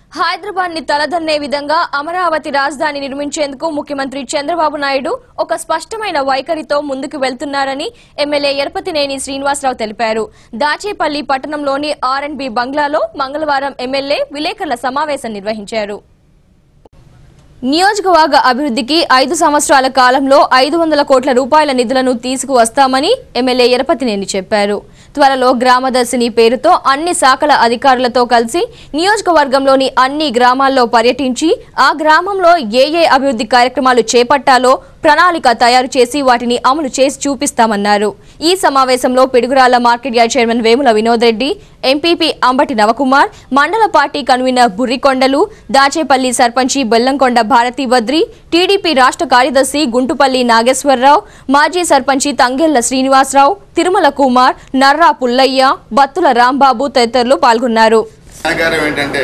హైదరాబాద్ ని తలదన్నే విధంగా అమరావతి రాజధాని నిర్మించేందుకు ముఖ్యమంత్రి చంద్రబాబు నాయుడు ఒక స్పష్టమైన వైఖరితో ముందుకు వెళ్తున్నారని ఎమ్మెల్యే ఎరపతినేని శ్రీనివాసరావు తెలిపారు దాచేపల్లి పట్టణంలోని ఆర్ అండ్ బి బంగ్లాలో మంగళవారం ఎమ్మెల్యే విలేకరుల సమావేశం నిర్వహించారు నియోజకవర్గ అభివృద్ధికి ఐదు సంవత్సరాల కాలంలో ఐదు వందల కోట్ల రూపాయల నిధులను తీసుకువస్తామని ఎమ్మెల్యే ఎరపతినేని చెప్పారు త్వరలో గ్రామదర్శిని పేరుతో అన్ని శాఖల అధికారులతో కలిసి నియోజకవర్గంలోని అన్ని గ్రామాల్లో పర్యటించి ఆ గ్రామంలో ఏ ఏ అభివృద్ధి కార్యక్రమాలు చేపట్టాలో ప్రణాళిక తయారు చేసి వాటిని అమలు చేసి చూపిస్తామన్నారు ఈ సమావేశంలో Piduguralla market yard chairman Vemula Vinod Reddy MPP Ambati Navakumar మండల పార్టీ కన్వీనర్ బుర్రికొండలు దాచేపల్లి సర్పంచి బెల్లంకొండ భారతి బద్రి టీడీపీ రాష్ట్ర కార్యదర్శి గుంటుపల్లి నాగేశ్వరరావు మాజీ సర్పంచి తంగెళ్ల శ్రీనివాసరావు తిరుమల కుమార్ నర్రా పుల్లయ్య బత్తుల రాంబాబు తదితరులు పాల్గొన్నారు సహకారం ఏంటంటే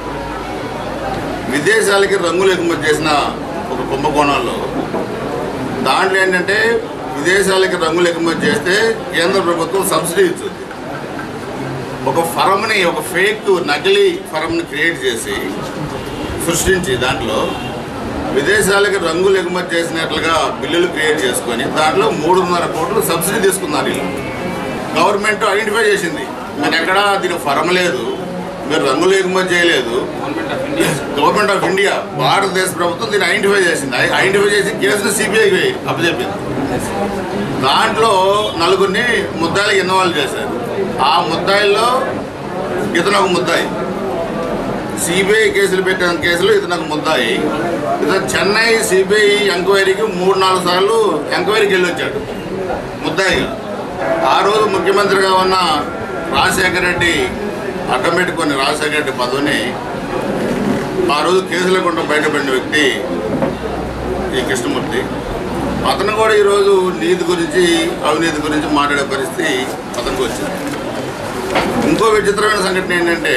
విదేశాలకి రంగులు ఎగుమతి చేసిన ఒక కుంభకోణంలో దాంట్లో ఏంటంటే విదేశాలకి రంగులు ఎగుమతి చేస్తే కేంద్ర ప్రభుత్వం సబ్సిడీ ఇస్తుంది ఒక ఫరంని ఒక ఫేక్ నకిలీ ఫరంని క్రియేట్ చేసి సృష్టించి దాంట్లో విదేశాలకి రంగులు ఎగుమతి చేసినట్లుగా బిల్లులు క్రియేట్ చేసుకొని దాంట్లో మూడున్నర కోట్లు సబ్సిడీ తీసుకున్నారు వీళ్ళు గవర్నమెంట్ ఐడెంటిఫై చేసింది మరి ఎక్కడా దీనికి ఫరం లేదు మీరు రంగులు ఎగుమతి చేయలేదు గవర్నమెంట్ ఆఫ్ ఇండియా భారతదేశ ప్రభుత్వం దీన్ని ఐడెంటిఫై చేసింది ఐ- ఐడెంటిఫై చేసి కేసును సిబిఐకి అప్పచెప్పింది దాంట్లో నలుగురిని ముద్దాయిలు ఇన్వాల్వ్ చేశారు ఆ ముద్దాయిల్లో ఇతను ఒక ముద్దాయి సిబిఐ కేసులు పెట్టిన కేసులో ఇతను ఒక ముద్దాయి ఇతను చెన్నై సిబిఐ ఎంక్వైరీకి మూడు నాలుగు సార్లు ఎంక్వైరీకి వెళ్ళి వచ్చాడు ముద్దాయిగా ఆ రోజు ముఖ్యమంత్రిగా ఉన్న రాజశేఖర రెడ్డి అడ్డం పెట్టుకొని రాజశేఖర రెడ్డి పదవిని ఆ రోజు కేసుల గుండా బయటపడిన వ్యక్తి ఈ కృష్ణమూర్తి అతను కూడా ఈరోజు నీతి గురించి అవినీతి గురించి మాట్లాడే పరిస్థితి అతనికి వచ్చింది ఇంకో విచిత్రమైన సంఘటన ఏంటంటే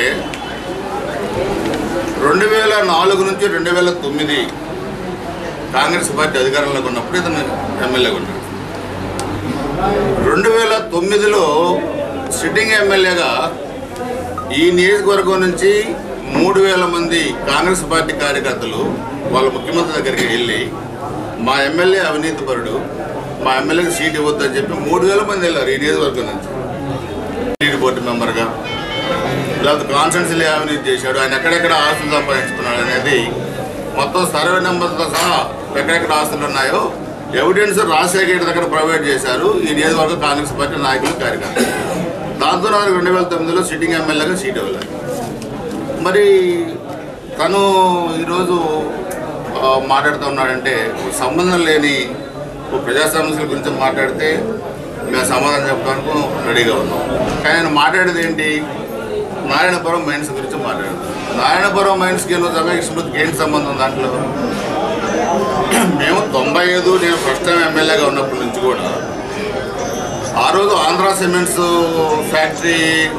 రెండు వేల నాలుగు నుంచి రెండు వేల తొమ్మిది కాంగ్రెస్ పార్టీ అధికారంలోకి ఉన్నప్పుడు ఇతను ఎమ్మెల్యేగా ఉన్నాడు రెండు వేల తొమ్మిదిలో సిట్టింగ్ ఎమ్మెల్యేగా ఈ నియోజకవర్గం నుంచి మూడు వేల మంది కాంగ్రెస్ పార్టీ కార్యకర్తలు వాళ్ళ ముఖ్యమంత్రి దగ్గరికి వెళ్ళి మా ఎమ్మెల్యే అవినీతిపరుడు మా ఎమ్మెల్యేకి సీట్ ఇవ్వద్దని చెప్పి మూడు వేల మంది వెళ్ళారు ఈ నియోజకవర్గం నుంచి టీడీ బోర్డు మెంబర్గా లేకపోతే కాన్స్టెన్సీలో అవినీతి చేశాడు ఆయన ఎక్కడెక్కడ ఆస్తులు సంపాదించుకున్నాడు అనేది మొత్తం సర్వే నెంబర్తో సహా ఎక్కడెక్కడ ఆస్తులు ఉన్నాయో ఎవిడెన్స్ రాజశేఖర రెడ్డి దగ్గర ప్రొవైడ్ చేశారు ఈ నియోజకవర్గ కాంగ్రెస్ పార్టీ నాయకులు కార్యకర్తలు దాంతో నాకు రెండు వేల తొమ్మిదిలో సిట్టింగ్ ఎమ్మెల్యేగా సీట్ ఇవ్వలేదు మరి తను ఈరోజు ఆ, మాట్లాడుతూ ఉన్నాడంటే ఒక సంబంధం లేని ఒక ప్రజా సమస్యల గురించి మాట్లాడితే మేము సమాధానం చెప్పడానికి రెడీగా ఉన్నాం కానీ ఆయన మాట్లాడేది ఏంటి నారాయణపురం మైన్స్ గురించి మాట్లాడుతాం నారాయణపురం మైన్స్కి నువ్వు జగన్ స్మృతికి ఏంటి సంబంధం దాంట్లో మేము తొంభై ఐదు నేను ఫస్ట్ టైం ఎమ్మెల్యేగా ఉన్నప్పటి నుంచి కూడా ఆ రోజు ఆంధ్ర సిమెంట్స్ ఫ్యాక్టరీ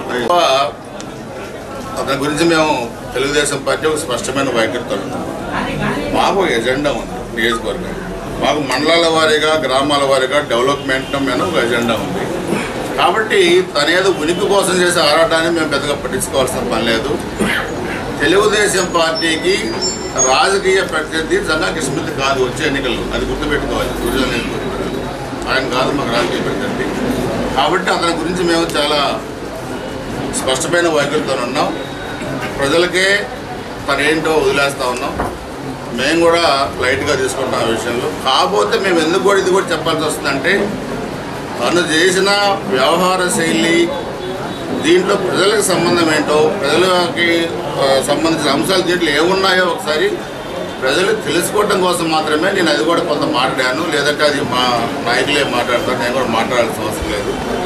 అతని గురించి మేము తెలుగుదేశం పార్టీ ఒక స్పష్టమైన వైఖరితో ఉన్నాం మాకు ఒక ఎజెండా ఉంది నియోజకవర్గం మాకు మండలాల వారీగా గ్రామాల వారీగా డెవలప్మెంట్ మీద ఒక ఎజెండా ఉంది కాబట్టి తనేదో ఉనికి కోసం చేసే ఆరాటాన్ని మేము పెద్దగా పట్టించుకోవాల్సిన పని లేదు తెలుగుదేశం పార్టీకి రాజకీయ ప్రత్యర్థి జంగా కిస్మతి కాదు వచ్చే ఎన్నికల్లో అది గుర్తుపెట్టుకోవాలి గురుజన ఆయన కాదు మాకు రాజకీయ ప్రత్యర్థి కాబట్టి అతని గురించి మేము చాలా స్పష్టమైన వైఖరితో ఉన్నాం ప్రజలకే తను ఏంటో వదిలేస్తా ఉన్నాం మేము కూడా లైట్గా తీసుకుంటాం ఆ విషయంలో కాకపోతే మేము ఎందుకు కూడా ఇది కూడా చెప్పాల్సి వస్తుందంటే తను చేసిన వ్యవహార శైలి దీంట్లో ప్రజలకు సంబంధం ఏంటో ప్రజలకి ఆ, సంబంధించిన అంశాలు దీంట్లో ఏమున్నాయో ఒకసారి ప్రజలు తెలుసుకోవడం కోసం మాత్రమే నేను అది కూడా కొంత మాట్లాడాను లేదంటే అది మా నాయకులే మాట్లాడతారు నేను కూడా మాట్లాడాల్సిన అవసరం లేదు